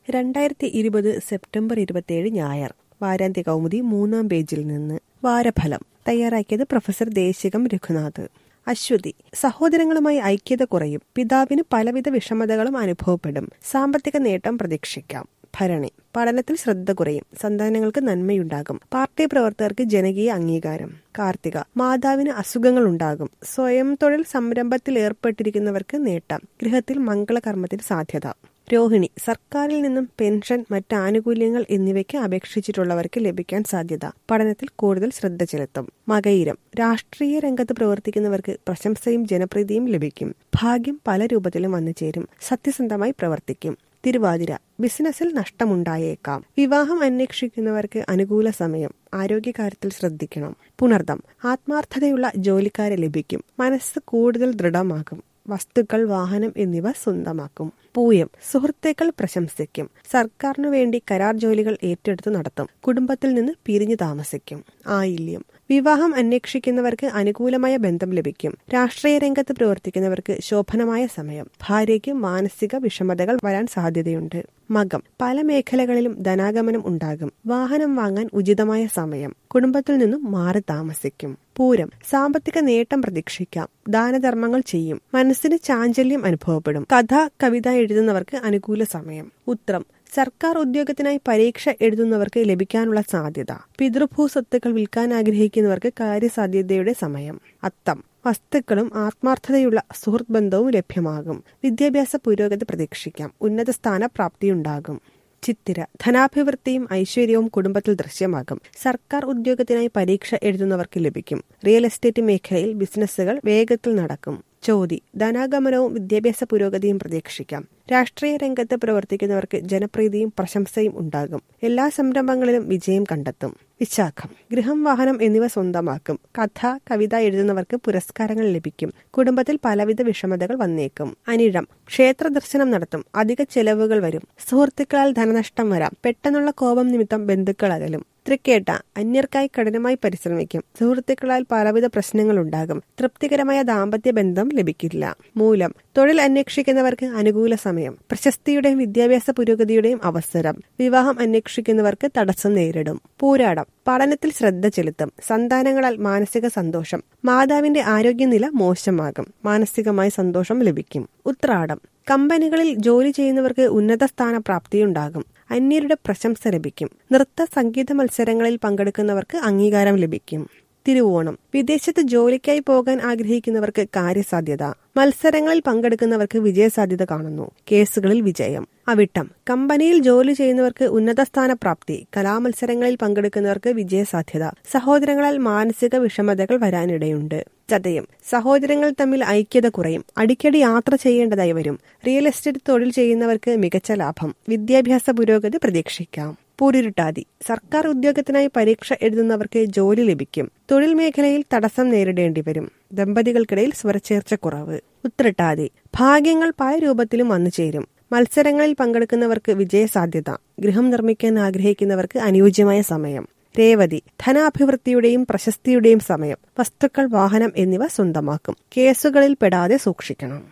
രണ്ടായിരത്തി ഇരുപത് സെപ്റ്റംബർ ഇരുപത്തിയേഴ് ഞായർ വാരാന്ത്യ കൗമുദി മൂന്നാം പേജിൽ നിന്ന് വാരഫലം തയ്യാറാക്കിയത് പ്രൊഫസർ ദേശികം രഘുനാഥ് അശ്വതി സഹോദരങ്ങളുമായി ഐക്യത കുറയും പിതാവിന് പലവിധ വിഷമതകളും അനുഭവപ്പെടും സാമ്പത്തിക നേട്ടം പ്രതീക്ഷിക്കാം ഭരണി പഠനത്തിൽ ശ്രദ്ധ കുറയും സന്താനങ്ങൾക്ക് നന്മയുണ്ടാകും പാർട്ടി പ്രവർത്തകർക്ക് ജനകീയ അംഗീകാരം കാർത്തിക മാതാവിന് അസുഖങ്ങൾ ഉണ്ടാകും സ്വയം തൊഴിൽ സംരംഭത്തിൽ ഏർപ്പെട്ടിരിക്കുന്നവർക്ക് നേട്ടം ഗൃഹത്തിൽ മംഗളകർമ്മത്തിന് സാധ്യത രോഹിണി സർക്കാരിൽ നിന്നും പെൻഷൻ മറ്റ് ആനുകൂല്യങ്ങൾ എന്നിവയ്ക്ക് അപേക്ഷിച്ചിട്ടുള്ളവർക്ക് ലഭിക്കാൻ സാധ്യത പഠനത്തിൽ കൂടുതൽ ശ്രദ്ധ ചെലുത്തും മകയിരം രാഷ്ട്രീയ രംഗത്ത് പ്രവർത്തിക്കുന്നവർക്ക് പ്രശംസയും ജനപ്രീതിയും ലഭിക്കും ഭാഗ്യം പല രൂപത്തിലും വന്നു ചേരും സത്യസന്ധമായി പ്രവർത്തിക്കും തിരുവാതിര ബിസിനസ്സിൽ നഷ്ടമുണ്ടായേക്കാം വിവാഹം അന്വേഷിക്കുന്നവർക്ക് അനുകൂല സമയം ആരോഗ്യകാര്യത്തിൽ ശ്രദ്ധിക്കണം പുണർദം ആത്മാർത്ഥതയുള്ള ജോലിക്കാരെ ലഭിക്കും മനസ്സ് കൂടുതൽ ദൃഢമാകും വസ്തുക്കൾ വാഹനം എന്നിവ സ്വന്തമാക്കും പൂയം സുഹൃത്തുക്കൾ പ്രശംസിക്കും സർക്കാരിനു വേണ്ടി കരാർ ജോലികൾ ഏറ്റെടുത്ത് നടത്തും കുടുംബത്തിൽ നിന്ന് പിരിഞ്ഞു താമസിക്കും ആയില്യം വിവാഹം അന്വേഷിക്കുന്നവർക്ക് അനുകൂലമായ ബന്ധം ലഭിക്കും രാഷ്ട്രീയ രംഗത്ത് പ്രവർത്തിക്കുന്നവർക്ക് ശോഭനമായ സമയം ഭാര്യയ്ക്ക് മാനസിക വിഷമതകൾ വരാൻ സാധ്യതയുണ്ട് മകം പല മേഖലകളിലും ധനാഗമനം ഉണ്ടാകും വാഹനം വാങ്ങാൻ ഉചിതമായ സമയം കുടുംബത്തിൽ നിന്നും മാറി താമസിക്കും പൂരം സാമ്പത്തിക നേട്ടം പ്രതീക്ഷിക്കാം ദാനധർമ്മങ്ങൾ ചെയ്യും മനസ്സിന് ചാഞ്ചല്യം അനുഭവപ്പെടും കഥ കവിത എഴുതുന്നവർക്ക് അനുകൂല സമയം ഉത്രം സർക്കാർ ഉദ്യോഗത്തിനായി പരീക്ഷ എഴുതുന്നവർക്ക് ലഭിക്കാനുള്ള സാധ്യത പിതൃഭൂ സ്വത്തുക്കൾ വിൽക്കാൻ ആഗ്രഹിക്കുന്നവർക്ക് കാര്യസാധ്യതയുടെ സമയം അത്തം വസ്തുക്കളും ആത്മാർത്ഥതയുള്ള സുഹൃത്ത് ബന്ധവും ലഭ്യമാകും വിദ്യാഭ്യാസ പുരോഗതി പ്രതീക്ഷിക്കാം ഉന്നത സ്ഥാന പ്രാപ്തിയുണ്ടാകും ചിത്തിര ധനാഭിവൃദ്ധിയും ഐശ്വര്യവും കുടുംബത്തിൽ ദൃശ്യമാകും സർക്കാർ ഉദ്യോഗത്തിനായി പരീക്ഷ എഴുതുന്നവർക്ക് ലഭിക്കും റിയൽ എസ്റ്റേറ്റ് മേഖലയിൽ ബിസിനസ്സുകൾ വേഗത്തിൽ നടക്കും ചോതി ധനാഗമനവും വിദ്യാഭ്യാസ പുരോഗതിയും പ്രതീക്ഷിക്കാം രാഷ്ട്രീയ രംഗത്ത് പ്രവർത്തിക്കുന്നവർക്ക് ജനപ്രീതിയും പ്രശംസയും ഉണ്ടാകും എല്ലാ സംരംഭങ്ങളിലും വിജയം കണ്ടെത്തും വിശാഖം ഗൃഹം വാഹനം എന്നിവ സ്വന്തമാക്കും കഥ കവിത എഴുതുന്നവർക്ക് പുരസ്കാരങ്ങൾ ലഭിക്കും കുടുംബത്തിൽ പലവിധ വിഷമതകൾ വന്നേക്കും അനിഴം ക്ഷേത്ര ദർശനം നടത്തും അധിക ചെലവുകൾ വരും സുഹൃത്തുക്കളാൽ ധനനഷ്ടം വരാം പെട്ടെന്നുള്ള കോപം നിമിത്തം ബന്ധുക്കൾ അകലും തൃക്കേട്ട അന്യർക്കായി കഠിനമായി പരിശ്രമിക്കും സുഹൃത്തുക്കളാൽ പലവിധ പ്രശ്നങ്ങൾ ഉണ്ടാകും തൃപ്തികരമായ ദാമ്പത്യ ബന്ധം ലഭിക്കില്ല മൂലം തൊഴിൽ അന്വേഷിക്കുന്നവർക്ക് അനുകൂല സമയം പ്രശസ്തിയുടെയും വിദ്യാഭ്യാസ പുരോഗതിയുടെയും അവസരം വിവാഹം അന്വേഷിക്കുന്നവർക്ക് തടസ്സം നേരിടും പൂരാടം പഠനത്തിൽ ശ്രദ്ധ ചെലുത്തും സന്താനങ്ങളാൽ മാനസിക സന്തോഷം മാതാവിന്റെ ആരോഗ്യനില മോശമാകും മാനസികമായ സന്തോഷം ലഭിക്കും ഉത്രാടം കമ്പനികളിൽ ജോലി ചെയ്യുന്നവർക്ക് ഉന്നത സ്ഥാന പ്രാപ്തിയുണ്ടാകും അന്യരുടെ പ്രശംസ ലഭിക്കും നൃത്ത സംഗീത മത്സരങ്ങളിൽ പങ്കെടുക്കുന്നവർക്ക് അംഗീകാരം ലഭിക്കും തിരുവോണം വിദേശത്ത് ജോലിക്കായി പോകാൻ ആഗ്രഹിക്കുന്നവർക്ക് കാര്യസാധ്യത മത്സരങ്ങളിൽ പങ്കെടുക്കുന്നവർക്ക് വിജയസാധ്യത കാണുന്നു കേസുകളിൽ വിജയം അവിട്ടം കമ്പനിയിൽ ജോലി ചെയ്യുന്നവർക്ക് ഉന്നത സ്ഥാന പ്രാപ്തി കലാമത്സരങ്ങളിൽ പങ്കെടുക്കുന്നവർക്ക് വിജയസാധ്യത സഹോദരങ്ങളാൽ മാനസിക വിഷമതകൾ വരാനിടയുണ്ട് ചതയം സഹോദരങ്ങൾ തമ്മിൽ ഐക്യത കുറയും അടിക്കടി യാത്ര ചെയ്യേണ്ടതായി വരും റിയൽ എസ്റ്റേറ്റ് തൊഴിൽ ചെയ്യുന്നവർക്ക് മികച്ച ലാഭം വിദ്യാഭ്യാസ പുരോഗതി പ്രതീക്ഷിക്കാം പൂരിരുട്ടാതി സർക്കാർ ഉദ്യോഗത്തിനായി പരീക്ഷ എഴുതുന്നവർക്ക് ജോലി ലഭിക്കും തൊഴിൽ മേഖലയിൽ തടസ്സം നേരിടേണ്ടി വരും ദമ്പതികൾക്കിടയിൽ സ്വരച്ചേർച്ച കുറവ് ഉത്രട്ടാതി ഭാഗ്യങ്ങൾ പല രൂപത്തിലും വന്നു ചേരും മത്സരങ്ങളിൽ പങ്കെടുക്കുന്നവർക്ക് വിജയസാധ്യത ഗൃഹം നിർമ്മിക്കാൻ ആഗ്രഹിക്കുന്നവർക്ക് അനുയോജ്യമായ സമയം രേവതി ധനാഭിവൃദ്ധിയുടെയും പ്രശസ്തിയുടെയും സമയം വസ്തുക്കൾ വാഹനം എന്നിവ സ്വന്തമാക്കും കേസുകളിൽ പെടാതെ സൂക്ഷിക്കണം